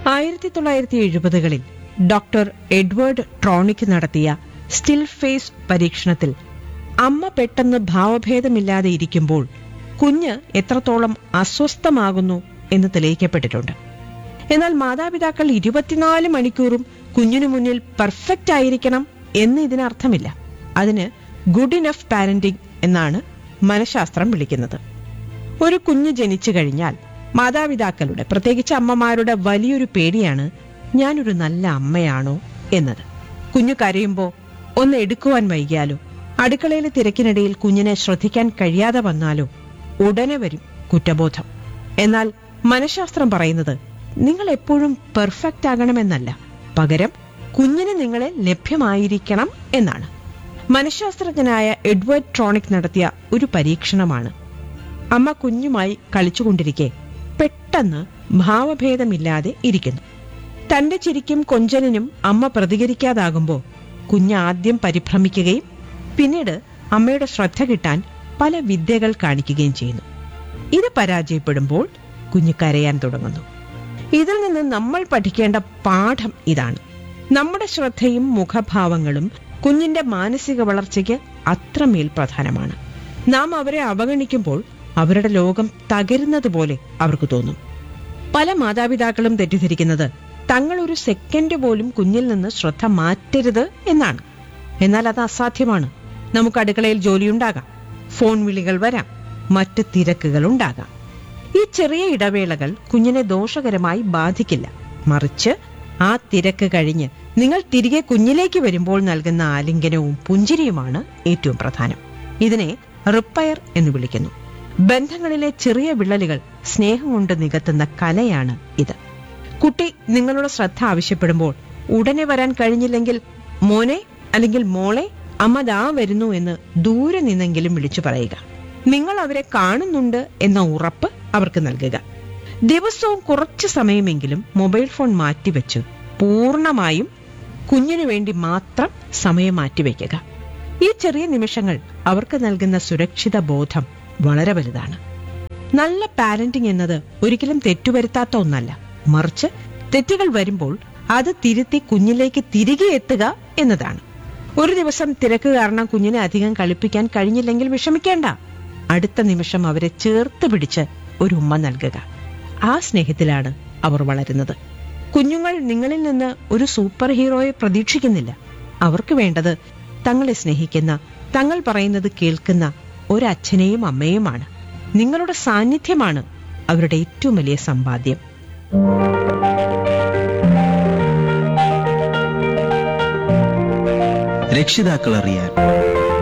ആയിരത്തി തൊള്ളായിരത്തി എഴുപതുകളിൽ ഡോക്ടർ എഡ്വേർഡ് ട്രോണിക് നടത്തിയ സ്റ്റിൽ ഫേസ് പരീക്ഷണത്തിൽ അമ്മ പെട്ടെന്ന് ഭാവഭേദമില്ലാതെ ഇരിക്കുമ്പോൾ കുഞ്ഞ് എത്രത്തോളം അസ്വസ്ഥമാകുന്നു എന്ന് തെളിയിക്കപ്പെട്ടിട്ടുണ്ട് എന്നാൽ മാതാപിതാക്കൾ ഇരുപത്തിനാല് മണിക്കൂറും കുഞ്ഞിനു മുന്നിൽ പെർഫെക്റ്റ് ആയിരിക്കണം എന്ന് ഇതിനർത്ഥമില്ല അതിന് ഗുഡ് ഇനഫ് പാരന്റിംഗ് എന്നാണ് മനഃശാസ്ത്രം വിളിക്കുന്നത് ഒരു കുഞ്ഞ് ജനിച്ചു കഴിഞ്ഞാൽ മാതാപിതാക്കളുടെ പ്രത്യേകിച്ച് അമ്മമാരുടെ വലിയൊരു പേടിയാണ് ഞാനൊരു നല്ല അമ്മയാണോ എന്നത് കുഞ്ഞു കരയുമ്പോൾ ഒന്ന് എടുക്കുവാൻ വൈകിയാലോ അടുക്കളയിലെ തിരക്കിനിടയിൽ കുഞ്ഞിനെ ശ്രദ്ധിക്കാൻ കഴിയാതെ വന്നാലോ ഉടനെ വരും കുറ്റബോധം എന്നാൽ മനഃശാസ്ത്രം പറയുന്നത് നിങ്ങൾ എപ്പോഴും പെർഫെക്റ്റ് ആകണമെന്നല്ല പകരം കുഞ്ഞിന് നിങ്ങളെ ലഭ്യമായിരിക്കണം എന്നാണ് മനഃശാസ്ത്രജ്ഞനായ എഡ്വേർഡ് ട്രോണിക് നടത്തിയ ഒരു പരീക്ഷണമാണ് അമ്മ കുഞ്ഞുമായി കളിച്ചുകൊണ്ടിരിക്കെ പെട്ടെന്ന് ഭാവഭേദമില്ലാതെ ഇരിക്കുന്നു തന്റെ ചിരിക്കും കൊഞ്ചലിനും അമ്മ പ്രതികരിക്കാതാകുമ്പോൾ കുഞ്ഞ് ആദ്യം പരിഭ്രമിക്കുകയും പിന്നീട് അമ്മയുടെ ശ്രദ്ധ കിട്ടാൻ പല വിദ്യകൾ കാണിക്കുകയും ചെയ്യുന്നു ഇത് പരാജയപ്പെടുമ്പോൾ കുഞ്ഞ് കരയാൻ തുടങ്ങുന്നു ഇതിൽ നിന്ന് നമ്മൾ പഠിക്കേണ്ട പാഠം ഇതാണ് നമ്മുടെ ശ്രദ്ധയും മുഖഭാവങ്ങളും കുഞ്ഞിന്റെ മാനസിക വളർച്ചയ്ക്ക് അത്രമേൽ പ്രധാനമാണ് നാം അവരെ അവഗണിക്കുമ്പോൾ അവരുടെ ലോകം തകരുന്നത് പോലെ അവർക്ക് തോന്നും പല മാതാപിതാക്കളും തെറ്റിദ്ധരിക്കുന്നത് തങ്ങൾ ഒരു സെക്കൻഡ് പോലും കുഞ്ഞിൽ നിന്ന് ശ്രദ്ധ മാറ്റരുത് എന്നാണ് എന്നാൽ അത് അസാധ്യമാണ് നമുക്ക് അടുക്കളയിൽ ജോലിയുണ്ടാകാം ഫോൺ വിളികൾ വരാം മറ്റ് തിരക്കുകൾ ഉണ്ടാകാം ഈ ചെറിയ ഇടവേളകൾ കുഞ്ഞിനെ ദോഷകരമായി ബാധിക്കില്ല മറിച്ച് ആ തിരക്ക് കഴിഞ്ഞ് നിങ്ങൾ തിരികെ കുഞ്ഞിലേക്ക് വരുമ്പോൾ നൽകുന്ന ആലിംഗനവും പുഞ്ചിരിയുമാണ് ഏറ്റവും പ്രധാനം ഇതിനെ റിപ്പയർ എന്ന് വിളിക്കുന്നു ബന്ധങ്ങളിലെ ചെറിയ വിള്ളലുകൾ സ്നേഹം കൊണ്ട് നികത്തുന്ന കലയാണ് ഇത് കുട്ടി നിങ്ങളുടെ ശ്രദ്ധ ആവശ്യപ്പെടുമ്പോൾ ഉടനെ വരാൻ കഴിഞ്ഞില്ലെങ്കിൽ മോനെ അല്ലെങ്കിൽ മോളെ അമ്മ ദാ വരുന്നു എന്ന് ദൂരെ നിന്നെങ്കിലും വിളിച്ചു പറയുക നിങ്ങൾ അവരെ കാണുന്നുണ്ട് എന്ന ഉറപ്പ് അവർക്ക് നൽകുക ദിവസവും കുറച്ചു സമയമെങ്കിലും മൊബൈൽ ഫോൺ മാറ്റിവെച്ച് പൂർണ്ണമായും കുഞ്ഞിനു വേണ്ടി മാത്രം സമയം മാറ്റിവെക്കുക ഈ ചെറിയ നിമിഷങ്ങൾ അവർക്ക് നൽകുന്ന സുരക്ഷിത ബോധം വളരെ വലുതാണ് നല്ല പാരന്റിംഗ് എന്നത് ഒരിക്കലും തെറ്റുവരുത്താത്ത ഒന്നല്ല മറിച്ച് തെറ്റുകൾ വരുമ്പോൾ അത് തിരുത്തി കുഞ്ഞിലേക്ക് തിരികെ എത്തുക എന്നതാണ് ഒരു ദിവസം തിരക്ക് കാരണം കുഞ്ഞിനെ അധികം കളിപ്പിക്കാൻ കഴിഞ്ഞില്ലെങ്കിൽ വിഷമിക്കേണ്ട അടുത്ത നിമിഷം അവരെ ചേർത്ത് പിടിച്ച് ഒരു ഉമ്മ നൽകുക ആ സ്നേഹത്തിലാണ് അവർ വളരുന്നത് കുഞ്ഞുങ്ങൾ നിങ്ങളിൽ നിന്ന് ഒരു സൂപ്പർ ഹീറോയെ പ്രതീക്ഷിക്കുന്നില്ല അവർക്ക് വേണ്ടത് തങ്ങളെ സ്നേഹിക്കുന്ന തങ്ങൾ പറയുന്നത് കേൾക്കുന്ന ഒരച്ഛനെയും അമ്മയുമാണ് നിങ്ങളുടെ സാന്നിധ്യമാണ് അവരുടെ ഏറ്റവും വലിയ സമ്പാദ്യം രക്ഷിതാക്കൾ അറിയാൻ